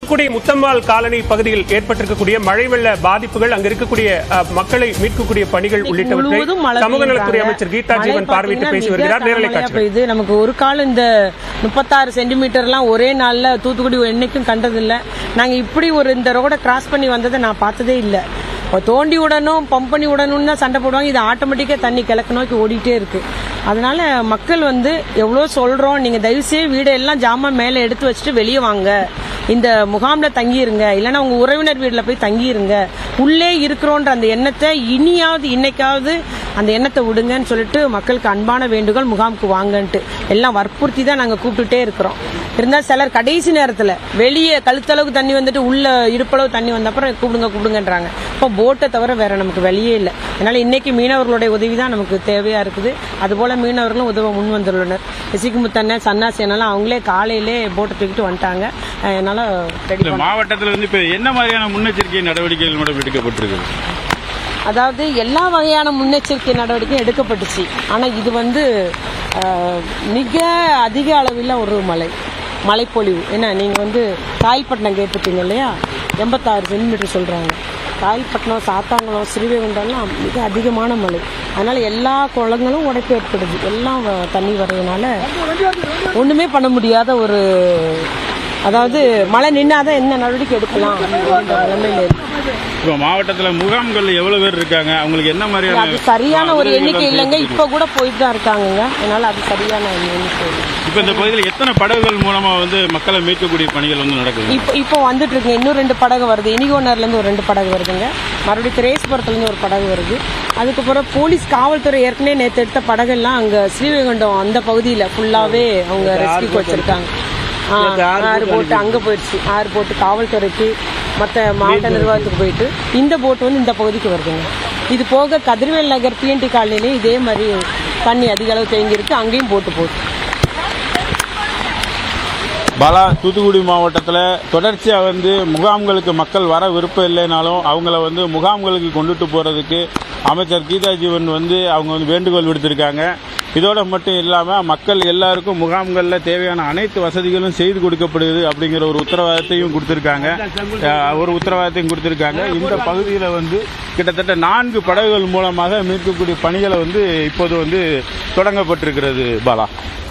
Thoothukudi Muthammal colony பகுதியில் ஏற்பட்டிருக்கக்கூடிய மழை வெள்ள பாதிப்புகள் அங்க இருக்கக்கூடிய அஹ், மக்களை மீட்கக்கூடிய பணிகள் உள்ளிட்டவற்றை முழுவதும் மழை சமூக நலத்துறை பெய்யுறாங்க. அமைச்சர் கீதா மழை ஜீவன் பார்வையிட்டு பாத்தீங்கன்னா பேசி மிக வருகிறார் நேரலை கனமழையா காட்சி பெய்யுது நமக்கு ஒரு காலம் இந்த முப்பத்தாறு சென்டிமீட்டர்லாம் ஒரே நாள்ல தூத்துக்குடி என்னைக்கும் கண்டதில்ல நாங்க இப்படி ஒரு இந்த ரோட கிராஸ் பண்ணி வந்ததை நான் பார்த்ததே இல்லை இப்போ தோண்டி விடணும் பம்ப் பண்ணி விடணும்னு தான் சண்டை போடுவாங்க இது ஆட்டோமேட்டிக்காக தண்ணி கிழக்கு நோக்கி ஓடிட்டே இருக்கு அதனால மக்கள் வந்து எவ்வளோ சொல்றோம் நீங்க தயவுசெய்து வீடெல்லாம் ஜாமான் மேலே எடுத்து வச்சுட்டு வெளியே வாங்க இந்த முகாம்ல தங்கியிருங்க இல்லைன்னா உங்க உறவினர் வீட்டில் போய் தங்கியிருங்க உள்ளே இருக்கிறோன்ற அந்த எண்ணத்தை இனியாவது இன்னைக்காவது அந்த எண்ணத்தை விடுங்கன்னு சொல்லிட்டு மக்களுக்கு அன்பான வேண்டுகோள் முகாமுக்கு வாங்கன்ட்டு எல்லாம் வற்புறுத்தி தான் நாங்கள் கூப்பிட்டுட்டே இருக்கிறோம் இருந்தால் சிலர் கடைசி நேரத்தில் வெளியே கழுத்தளவுக்கு தண்ணி வந்துட்டு உள்ள இடுப்பளவு தண்ணி வந்த அப்புறம் கூப்பிடுங்க கூப்பிடுங்கன்றாங்க இப்போ போட்டை தவிர வேற நமக்கு வழியே இல்லை அதனால இன்னைக்கு மீனவர்களுடைய உதவி தான் நமக்கு தேவையா இருக்குது அதுபோல மீனவர்களும் உதவ முன் வந்துள்ளனர் சிக்குமுத்தண்ண சன்னாசி என்னாலும் அவங்களே காலையிலே போட்டை தூக்கிட்டு வந்துட்டாங்க அதனால ரெடி இல்ல மாவட்டத்துல வந்து இப்ப என்ன மாதிரியான முன்னெச்சரிக்கை நடவடிக்கைகள் மேடம் எடுக்கப்பட்டிருக்கு அதாவது எல்லா வகையான முன்னெச்சரிக்கை நடவடிக்கையும் எடுக்கப்பட்டுச்சு ஆனால் இது வந்து அஹ், மிக அதிக அளவில் ஒரு மழை மழைப்பொழிவு என்ன நீங்கள் வந்து காயல்பட்டினம் கேட்டிருக்கீங்க இல்லையா எண்பத்தாறு சென்டிமீட்டர் சொல்கிறாங்க காயல்பட்டினம் சாத்தாங்குளம் ஸ்ரீவைகுண்டம்லாம் மிக அதிகமான மழை அதனால் எல்லா குளங்களும் உடைப்பு ஏற்படுது எல்லாம் வ- தண்ணி வர்றதுனால ஒன்றுமே பண்ண முடியாத ஒரு அதாவது மழை நின்னாதான் என்ன நடவடிக்கை எடுக்கலாம் அப்படின்ற நிலைமையில இருக்கு இப்ப மாவட்டத்துல முகாம்கள் எவ்வளவு பேர் இருக்காங்க அவங்களுக்கு என்ன மாதிரியான அது சரியான ஒரு உதவிகள் எண்ணிக்கை எல்லாம் இல்லைங்க செய்யப்பட்டிருக்கு? இப்ப கூட போயிட்டு தான் இருக்காங்கங்க அதனால அது சரியான எண்ணிக்கை இல்லை. இப்ப இந்த பகுதியில் எத்தனை படகுகள் மூலமா வந்து மக்களை மீட்கக்கூடிய பணிகள் வந்து நடக்குது இப்போ இப்போ வந்துட்டு இருக்குங்க இன்னும் ரெண்டு படகு வருது இனிகோனர்ல இருந்து ஒரு ரெண்டு படகு வருதுங்க மறுபடியும் திரேஸ்புரத்துல இருந்து ஒரு படகு வருது அதுக்கப்புறம் போலீஸ் காவல்துறை ஏற்கனவே நேற்று எடுத்த படகெல்லாம் அங்க ஸ்ரீவைகுண்டம் அந்த பகுதியில ஃபுல்லாவே அவங்க ரெஸ்கியூ வச்சிருக்காங்க ஆ, ஆறு போட்டு அங்க போயிடுச்சு ஆறு போட்டு காவல்துறைக்கு மற்ற மாவட்ட நிர்வாகத்துக்கு போயிட்டு இந்த போட் வந்து இந்த பகுதிக்கு வருதுங்க இது போக கதிர்வேல் நகர் பிஎன்டி காலனிலையும் இதே மாதிரி தண்ணி அதிக அளவு தேங்கி இருக்கு அங்கேயும் போட்டு போகுது பாலா தூத்துக்குடி மாவட்டத்தில் தொடர்ச்சியாக வந்து முகாம்களுக்கு மக்கள் வர விருப்பம் இல்லைனாலும் அவங்கள வந்து முகாம்களுக்கு கொண்டுட்டு போகிறதுக்கு அமைச்சர் கீதா ஜீவன் வந்து அவங்க வந்து வேண்டுகோள் விடுத்திருக்காங்க இதோட மட்டும் இல்லாமல் மக்கள் எல்லாருக்கும் முகாம்களில் தேவையான அனைத்து வசதிகளும் செய்து கொடுக்கப்படுது அப்படிங்கிற ஒரு உத்தரவாதத்தையும் கொடுத்துருக்காங்க அஹ், ஒரு உத்தரவாதத்தையும் கொடுத்துருக்காங்க இந்த பகுதியில் வந்து கிட்டத்தட்ட நான்கு படகுகள் மூலமாக மீட்கக்கூடிய பணிகளை வந்து இப்போது வந்து தொடங்கப்பட்டிருக்கிறது பாலா